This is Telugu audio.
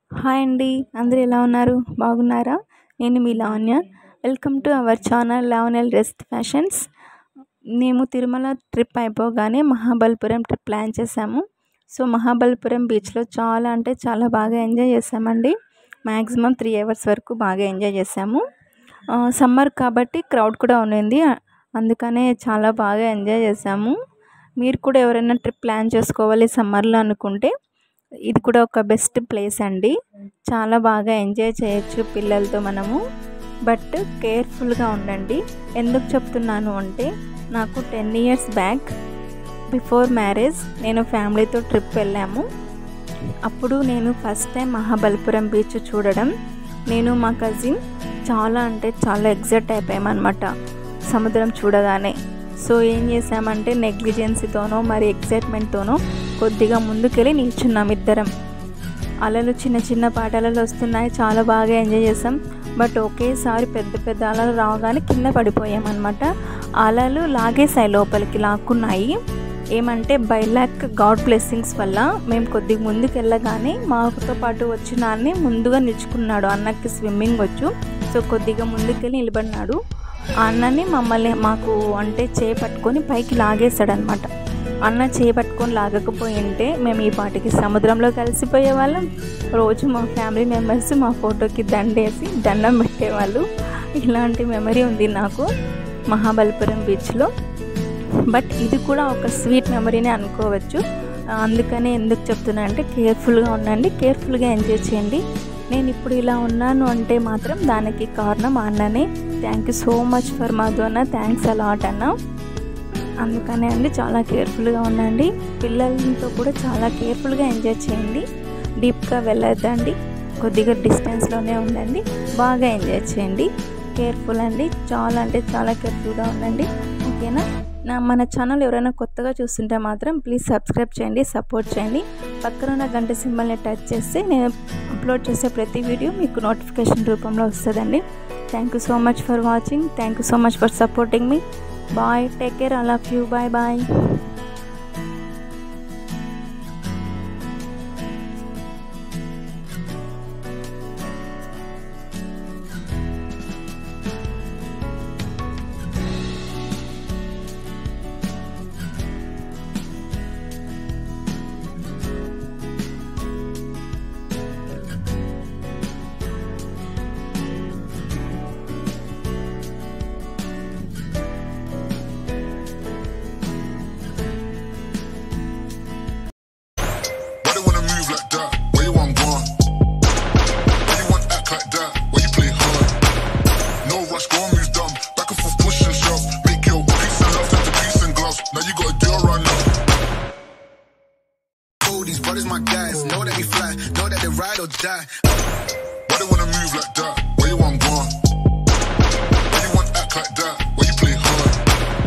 హాయ్ అండి అందరూ ఎలా ఉన్నారు బాగున్నారా నేను మీ Lavanya welcome to our channel లావణ్యల్ రెస్ట్ ఫ్యాషన్స్ మేము తిరుమల ట్రిప్ అయిపోగానే మహాబలిపురం ట్రిప్ ప్లాన్ చేసాము సో మహాబలిపురం బీచ్లో చాలా అంటే చాలా బాగా ఎంజాయ్ చేసామండి మ్యాక్సిమం త్రీ అవర్స్ వరకు బాగా ఎంజాయ్ చేసాము సమ్మర్ కాబట్టి క్రౌడ్ కూడా ఉండింది అందుకనే చాలా బాగా ఎంజాయ్ చేసాము మీరు కూడా ఎవరైనా ట్రిప్ ప్లాన్ చేసుకోవాలి సమ్మర్లో అనుకుంటే ఇది కూడా ఒక బెస్ట్ ప్లేస్ అండి చాలా బాగా ఎంజాయ్ చేయొచ్చు పిల్లలతో మనము బట్ కేర్ఫుల్గా ఉండండి ఎందుకు చెప్తున్నాను అంటే నాకు ten years back before marriage నేను ఫ్యామిలీతో ట్రిప్ వెళ్ళాము అప్పుడు నేను ఫస్ట్ టైం మహాబలిపురం బీచ్ చూడడం నేను మా కజిన్ చాలా అంటే చాలా ఎగ్జైట్ అయిపోయామన్నమాట సముద్రం చూడగానే సో ఏం చేసామంటే నెగ్లిజెన్సీతోనో మరి ఎగ్జైట్మెంట్తోనో కొద్దిగా ముందుకెళ్ళి నిల్చున్నాం ఇద్దరం అలలు చిన్న చిన్న పాటలలో వస్తున్నాయి చాలా బాగా ఎంజాయ్ చేసాం బట్ ఒకేసారి పెద్ద పెద్ద అలలు రావగానే కింద పడిపోయామన్నమాట అలలు లాగేసాయి లోపలికి లాక్కున్నాయి ఏమంటే బై లాక్ గాడ్ బ్లెస్సింగ్స్ వల్ల మేము కొద్దిగా ముందుకు వెళ్ళగానే మాతో పాటు వచ్చిన అన్ని ముందుగా నిలుచుకున్నాడు అన్నకి స్విమ్మింగ్ వచ్చు సో కొద్దిగా ముందుకెళ్ళి నిలబడినాడు ఆ అన్నని మమ్మల్ని మాకు అంటే చేయి పట్టుకొని పైకి లాగేశాడనమాట అన్న చేయి పట్టుకొని లాగకపోయింటే మేము ఈ పాటికి సముద్రంలో కలిసిపోయే వాళ్ళం రోజు మా ఫ్యామిలీ మెంబర్స్ మా ఫోటోకి దండేసి దండం పెట్టేవాళ్ళు ఇలాంటి మెమరీ ఉంది నాకు మహాబలిపురం బీచ్లో బట్ ఇది కూడా ఒక స్వీట్ మెమరీనే అనుకోవచ్చు అందుకనే ఎందుకు చెప్తున్నా అంటే కేర్ఫుల్గా ఉండండి కేర్ఫుల్గా ఎంజాయ్ చేయండి నేను ఇప్పుడు ఇలా ఉన్నాను అంటే మాత్రం దానికి కారణం అన్ననే thank you so much for Madhu అన్న థ్యాంక్స్ అలాట్ అన్న అందుకనే అండి చాలా కేర్ఫుల్గా ఉండండి పిల్లలతో కూడా చాలా కేర్ఫుల్గా ఎంజాయ్ చేయండి డీప్గా వెళ్ళొద్దండి కొద్దిగా డిస్టెన్స్లోనే ఉండండి బాగా ఎంజాయ్ చేయండి కేర్ఫుల్ అండి చాలా అంటే చాలా కేర్ఫుల్గా ఉండండి ఓకేనా నా మన ఛానల్ ఎవరైనా కొత్తగా చూస్తుంటే మాత్రం ప్లీజ్ సబ్స్క్రైబ్ చేయండి సపోర్ట్ చేయండి పక్కన ఉన్న గంట సింబల్ని టచ్ చేస్తే నేను అప్లోడ్ చేసే ప్రతి వీడియో మీకు నోటిఫికేషన్ రూపంలో వస్తుందండి thank you so much for watching thank you so much for supporting me bye take care I love you bye bye Why they wanna move like that? Where you want gone? Why you want act like that? Why you play hard? No rush, go and move dumb. Back and forth, push and shove. Make your peace and love turn to peace and gloves. Now you got a deal run up. Oh, these brothers my guys. Know that we fly, know that they ride or die.